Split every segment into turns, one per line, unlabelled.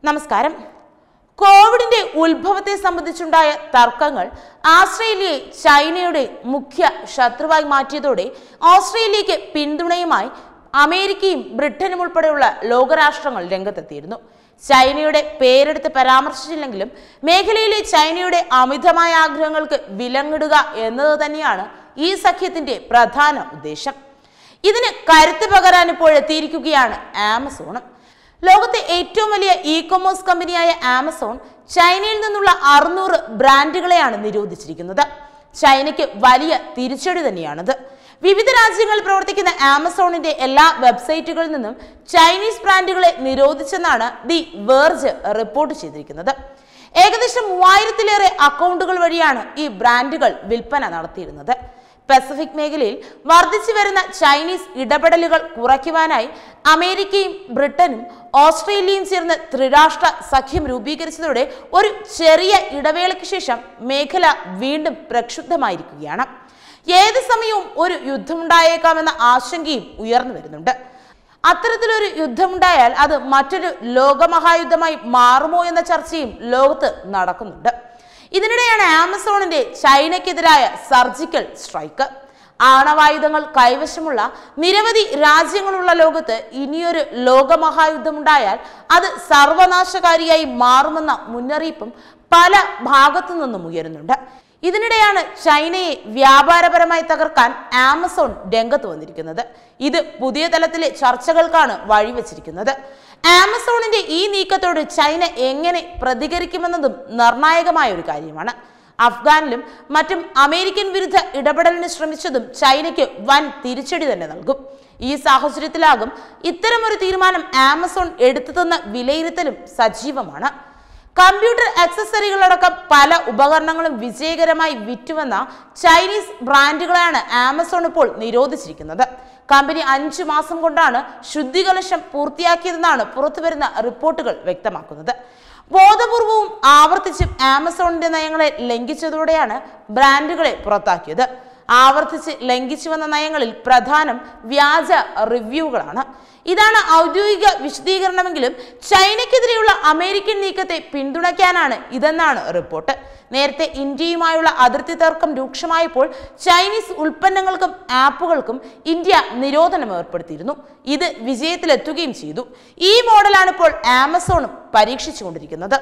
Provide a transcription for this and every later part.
നമസ്കാരം കോവിഡിന്റെ ഉത്ഭവത്തെ സംബന്ധിച്ചുണ്ടായ തർക്കങ്ങൾ ആസ്ട്രേലിയയെ ചൈനയുടെ മുഖ്യ ശത്രുവായി മാറ്റിയതോടെ ഓസ്ട്രേലിയയ്ക്ക് പിന്തുണയുമായി അമേരിക്കയും ബ്രിട്ടനും ഉൾപ്പെടെയുള്ള ലോകരാഷ്ട്രങ്ങൾ രംഗത്തെത്തിയിരുന്നു ചൈനയുടെ പേരെടുത്ത് പരാമർശിച്ചില്ലെങ്കിലും മേഖലയിലെ ചൈനയുടെ അമിതമായ ആഗ്രഹങ്ങൾക്ക് വിലങ്ങിടുക എന്നത് തന്നെയാണ് ഈ സഖ്യത്തിന്റെ പ്രധാന ഉദ്ദേശം ഇതിന് കരുത്ത് പകരാൻ ഇപ്പോൾ എത്തിയിരിക്കുകയാണ് ആമസോണും ലോകത്തെ ഏറ്റവും വലിയ ഇ കൊമേഴ്സ് കമ്പനിയായ ആമസോൺ ചൈനയിൽ നിന്നുള്ള അറുന്നൂറ് ബ്രാൻഡുകളെയാണ് നിരോധിച്ചിരിക്കുന്നത് ചൈനയ്ക്ക് വലിയ തിരിച്ചടി തന്നെയാണിത് വിവിധ രാജ്യങ്ങളിൽ പ്രവർത്തിക്കുന്ന ആമസോണിന്റെ എല്ലാ വെബ്സൈറ്റുകളിൽ നിന്നും ചൈനീസ് ബ്രാൻഡുകളെ നിരോധിച്ചെന്നാണ് ദി വേർജ് റിപ്പോർട്ട് ചെയ്തിരിക്കുന്നത് ഏകദേശം മൂവായിരത്തിലേറെ അക്കൗണ്ടുകൾ വഴിയാണ് ഈ ബ്രാൻഡുകൾ വിൽപ്പന നടത്തിയിരുന്നത് പസഫിക് മേഖലയിൽ വർദ്ധിച്ചു വരുന്ന ചൈനീസ് ഇടപെടലുകൾ കുറയ്ക്കുവാനായി അമേരിക്കയും ബ്രിട്ടനും ഓസ്ട്രേലിയയും ചേർന്ന് ത്രിരാഷ്ട്ര സഖ്യം രൂപീകരിച്ചതോടെ ഒരു ചെറിയ ഇടവേളയ്ക്ക് ശേഷം മേഖല വീണ്ടും പ്രക്ഷുബ്ധമായിരിക്കുകയാണ് ഏത് സമയവും ഒരു യുദ്ധമുണ്ടായേക്കാമെന്ന ആശങ്കയും ഉയർന്നു വരുന്നുണ്ട് അത്തരത്തിലൊരു യുദ്ധമുണ്ടായാൽ അത് മറ്റൊരു ലോകമഹായുദ്ധമായി മാറുമോ എന്ന ചർച്ചയും ലോകത്ത് നടക്കുന്നുണ്ട് ഇതിനിടെയാണ് ആമസോണിന്റെ ചൈനയ്ക്കെതിരായ സർജിക്കൽ സ്ട്രൈക്ക് ആണവായുധങ്ങൾ കൈവശമുള്ള നിരവധി രാജ്യങ്ങളുള്ള ലോകത്ത് ഇനിയൊരു ലോകമഹായുദ്ധമുണ്ടായാൽ അത് സർവനാശകാരിയായി മാറുമെന്ന മുന്നറിയിപ്പും പല ഭാഗത്തു നിന്നും ഉയരുന്നുണ്ട് ഇതിനിടെയാണ് ചൈനയെ വ്യാപാരപരമായി തകർക്കാൻ ആമസോൺ രംഗത്ത് വന്നിരിക്കുന്നത് ഇത് പുതിയ തലത്തിലെ ചർച്ചകൾക്കാണ് വഴിവെച്ചിരിക്കുന്നത് ആമസോണിന്റെ ഈ നീക്കത്തോട് ചൈന എങ്ങനെ പ്രതികരിക്കുമെന്നതും നിർണായകമായ ഒരു കാര്യമാണ് അഫ്ഗാനിലും മറ്റും അമേരിക്കൻ വിരുദ്ധ ഇടപെടലിന് ശ്രമിച്ചതും ചൈനയ്ക്ക് വൻ തിരിച്ചടി തന്നെ നൽകും ഈ സാഹചര്യത്തിലാകും ഇത്തരമൊരു തീരുമാനം ആമസോൺ എടുത്തതെന്ന വിലയിരുത്തലും സജീവമാണ് കമ്പ്യൂട്ടർ അക്സസറികളടക്കം പല ഉപകരണങ്ങളും വിജയകരമായി വിറ്റുവന്ന ചൈനീസ് ബ്രാൻഡുകളെയാണ് ആമസോൺ ഇപ്പോൾ നിരോധിച്ചിരിക്കുന്നത് കമ്പനി അഞ്ചു മാസം കൊണ്ടാണ് ശുദ്ധികലശം പൂർത്തിയാക്കിയതെന്നാണ് പുറത്തുവരുന്ന റിപ്പോർട്ടുകൾ വ്യക്തമാക്കുന്നത് ബോധപൂർവവും ആവർത്തിച്ചും ആമസോണിന്റെ നയങ്ങളെ ലംഘിച്ചതോടെയാണ് ബ്രാൻഡുകളെ പുറത്താക്കിയത് ആവർത്തിച്ച് ലംഘിച്ചു വന്ന നയങ്ങളിൽ പ്രധാനം വ്യാജ റിവ്യൂകളാണ് ഇതാണ് ഔദ്യോഗിക വിശദീകരണമെങ്കിലും ചൈനയ്ക്കെതിരെയുള്ള അമേരിക്കൻ നീക്കത്തെ പിന്തുണയ്ക്കാനാണ് ഇതെന്നാണ് റിപ്പോർട്ട് നേരത്തെ ഇന്ത്യയുമായുള്ള അതിർത്തി തർക്കം രൂക്ഷമായപ്പോൾ ചൈനീസ് ഉൽപ്പന്നങ്ങൾക്കും ആപ്പുകൾക്കും ഇന്ത്യ നിരോധനം ഏർപ്പെടുത്തിയിരുന്നു ഇത് വിജയത്തിലെത്തുകയും ചെയ്തു ഈ മോഡലാണ് ഇപ്പോൾ ആമസോണും പരീക്ഷിച്ചുകൊണ്ടിരിക്കുന്നത്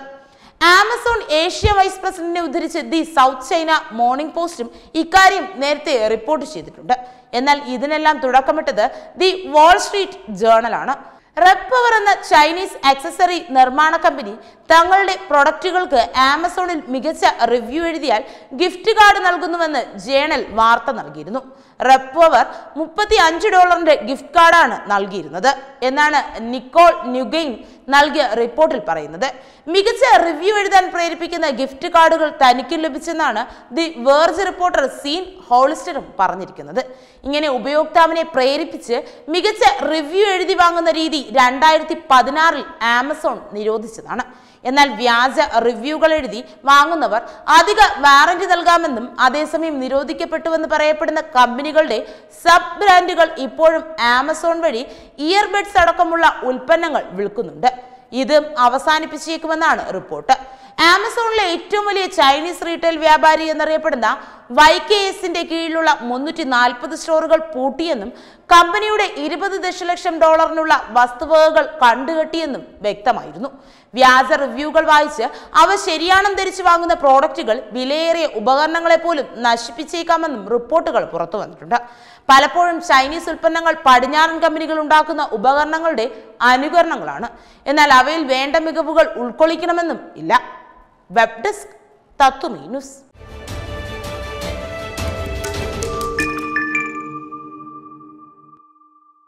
ആമസോൺ ഏഷ്യ വൈസ് പ്രസിഡന്റിനെ ഉദ്ധരിച്ച് ദി സൗത്ത് ചൈന മോർണിംഗ് പോസ്റ്റും ഇക്കാര്യം നേരത്തെ റിപ്പോർട്ട് ചെയ്തിട്ടുണ്ട് എന്നാൽ ഇതിനെല്ലാം തുടക്കമിട്ടത് ദി വാൾ സ്ട്രീറ്റ് ജേണലാണ് റെപ്പവർ എന്ന ചൈനീസ് ആക്സസറി നിർമ്മാണ കമ്പനി തങ്ങളുടെ പ്രൊഡക്റ്റുകൾക്ക് ആമസോണിൽ മികച്ച റിവ്യൂ എഴുതിയാൽ ഗിഫ്റ്റ് കാർഡ് നൽകുന്നുവെന്ന് ജേണൽ വാർത്ത നൽകിയിരുന്നു റെപ്പവർ മുപ്പത്തി അഞ്ച് ഡോളറിന്റെ ഗിഫ്റ്റ് കാർഡാണ് നൽകിയിരുന്നത് എന്നാണ് നിക്കോൾ ന്യൂഗെയിൻ നൽകിയ റിപ്പോർട്ടിൽ പറയുന്നത് മികച്ച റിവ്യൂ എഴുതാൻ പ്രേരിപ്പിക്കുന്ന ഗിഫ്റ്റ് കാർഡുകൾ തനിക്കും ലഭിച്ചെന്നാണ് ദി വേർജ് റിപ്പോർട്ടർ സീൻ ഹോളിസ്റ്ററും പറഞ്ഞിരിക്കുന്നത് ഇങ്ങനെ ഉപയോക്താവിനെ പ്രേരിപ്പിച്ച് മികച്ച റിവ്യൂ എഴുതി വാങ്ങുന്ന രീതി രണ്ടായിരത്തി പതിനാറിൽ ആമസോൺ നിരോധിച്ചതാണ് എന്നാൽ വ്യാജ റിവ്യൂകൾ എഴുതി വാങ്ങുന്നവർ അധിക വാറന്റി നൽകാമെന്നും അതേസമയം നിരോധിക്കപ്പെട്ടുവെന്ന് പറയപ്പെടുന്ന കമ്പനികളുടെ സബ് ബ്രാൻഡുകൾ ഇപ്പോഴും ആമസോൺ വഴി ഇയർബഡ്സ് അടക്കമുള്ള ഉൽപ്പന്നങ്ങൾ വിൽക്കുന്നുണ്ട് ഇത് അവസാനിപ്പിച്ചേക്കുമെന്നാണ് റിപ്പോർട്ട് ആമസോണിലെ ഏറ്റവും വലിയ ചൈനീസ് റീറ്റെയിൽ വ്യാപാരി എന്നറിയപ്പെടുന്ന വൈ കെ എസിന്റെ കീഴിലുള്ള മുന്നൂറ്റി നാൽപ്പത് സ്റ്റോറുകൾ പൂട്ടിയെന്നും കമ്പനിയുടെ ഇരുപത് ദശലക്ഷം ഡോളറിനുള്ള വസ്തുവകകൾ കണ്ടുകെട്ടിയെന്നും വ്യക്തമായിരുന്നു വ്യാജ റിവ്യൂകൾ വായിച്ച് അവ ശരിയാണെന്ന് ധരിച്ചു വാങ്ങുന്ന പ്രോഡക്റ്റുകൾ വിലയേറിയ ഉപകരണങ്ങളെ പോലും നശിപ്പിച്ചേക്കാമെന്നും റിപ്പോർട്ടുകൾ പുറത്തു വന്നിട്ടുണ്ട് പലപ്പോഴും ചൈനീസ് ഉൽപ്പന്നങ്ങൾ പടിഞ്ഞാറൻ കമ്പനികൾ ഉണ്ടാക്കുന്ന ഉപകരണങ്ങളുടെ അനുകരണങ്ങളാണ് എന്നാൽ അവയിൽ വേണ്ട മികവുകൾ ഉൾക്കൊള്ളിക്കണമെന്നും ഇല്ല വെബ് ഡെസ്ക് തത്വമീ ന്യൂസ്